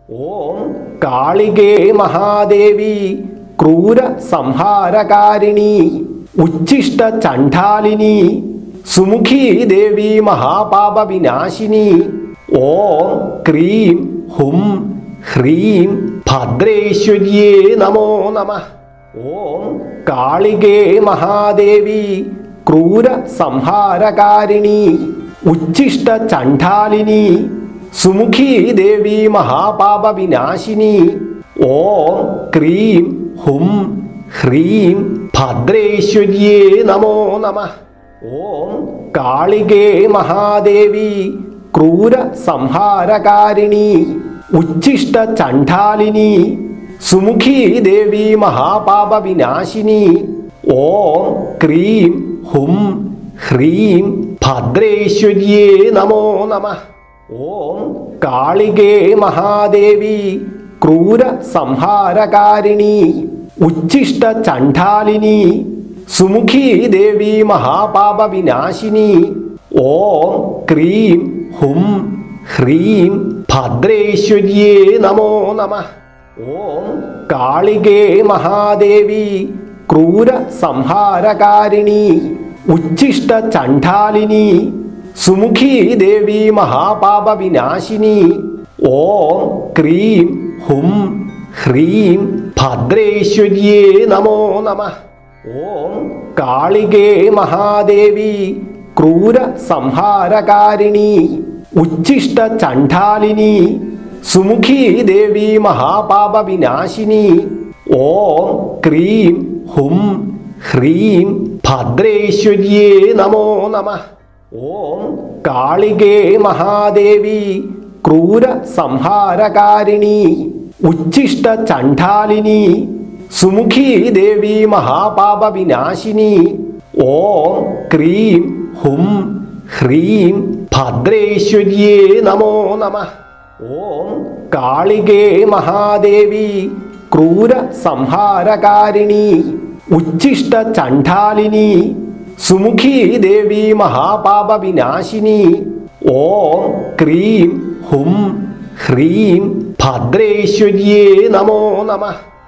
ഓം കാളികേ മഹാദേവി ക്രൂര സംഹാരകാരിണി ഉച്ഛിഷ്ട ചണ്ഡാലിനി സുമുഖി ദേവി മഹാപാപ വിനാശിനി ഓം ക്രീം ഹും ഹ്രീം ഭദ്രേശ്വര്യേ നമോ നമഃ ഓം കാളികേ മഹാദേവി ക്രൂര സംഹാരകാരിണി ഉച്ഛിഷ്ട ചണ്ഡാലിനി സുമുഖി ദേവി മഹാപാപ വിനാശിനി ഓം ക്രീം ഹും ഹ്രീം ഭദ്രേശ്വര്യേ നമോ നമഃ ഓം കാളികേ മഹാദേവി ക്രൂര സംഹാരകാരിണി ഉച്ഛിഷ്ട ചണ്ഡാലിനി സുമുഖി ദേവി മഹാപാപ വിനാശിനി ഓം ക്രീം ഹും ഹ്രീം ഭദ്രേശ്വര്യേ നമോ നമഃ ഓം കാളികേ മഹാദേവി ക്രൂര സംഹാരകാരിണി ഉച്ഛിഷ്ട ചണ്ഡാലിനി സുമുഖി ദേവി മഹാപാപ വിനാശിനി ഓം ക്രീം ഹും ഹ്രീം ഭദ്രേശ്വര്യേ നമോ നമഃ ഓം കാളികേ മഹാദേവി ക്രൂര സംഹാരകാരിണി ഉച്ഛിഷ്ട ചണ്ഡാലിനി സുമുഖി ദേവി മഹാപാപ വിനാശിനി ഓം ക്രീം ഹും ഹ്രീം ഭദ്രേശ്വര്യേ നമോ നമഃ ഓം കാളികേ മഹാദേവി ക്രൂര സംഹാരകാരിണി ഉച്ഛിഷ്ട ചണ്ഡാലിനി സുമുഖി ദേവി മഹാപാപ വിനാശിനി ഓം ക്രീം ഹും ഹ്രീം ഭദ്രേശ്വര്യേ നമോ നമഃ ഓം കാളികേ മഹാദേവി ക്രൂര സംഹാരകാരിണി ഉച്ഛിഷ്ട ചണ്ഡാലിനി സുമുഖി ദേവി മഹാപാപ വിനാശിനി ഓം ക്രീം ഹും ഹ്രീം ഭദ്രേശ്വര്യേ നമോ നമഃ ഓം കാളികേ മഹാദേവി ക്രൂര സംഹാരകാരിണി ഉച്ഛിഷ്ട ചണ്ഡാലിനി സുമുഖി ദേവി മഹാപാപ വിനാശിനി ഓം ക്രീം ഹും ഹ്രീം ഭദ്രേശ്വര്യേ നമോ നമഃ